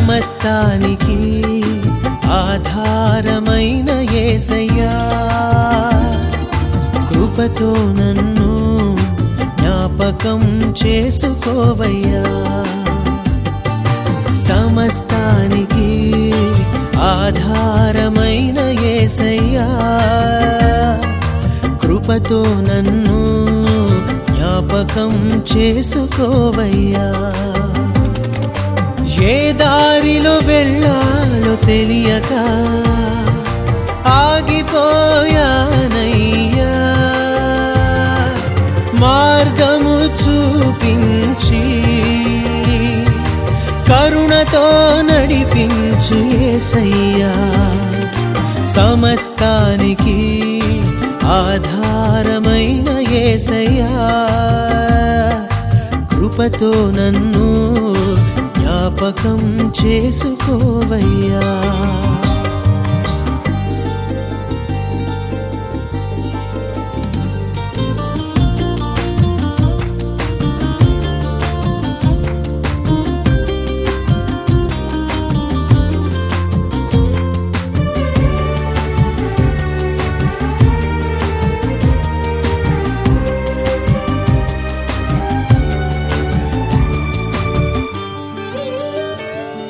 సమస్తానికి ఆధారమైన ఏసయ్యా కృపతో నన్ను జ్ఞాపకం చేసుకోవయ్యా సమస్తానికి ఆధారమైన ఏసయ్యా కృపతో నన్ను జ్ఞాపకం చేసుకోవయ్యా ఏ దారిలో వెళ్ళాలో తెలియక ఆగిపోయానయ్యా మార్గము చూపించి కరుణతో నడిపించు ఏసయ్యా సమస్తానికి ఆధారమైన ఏసయ్యా కృపతో నన్ను జ్ఞాపకం చేసుకోవయ్యా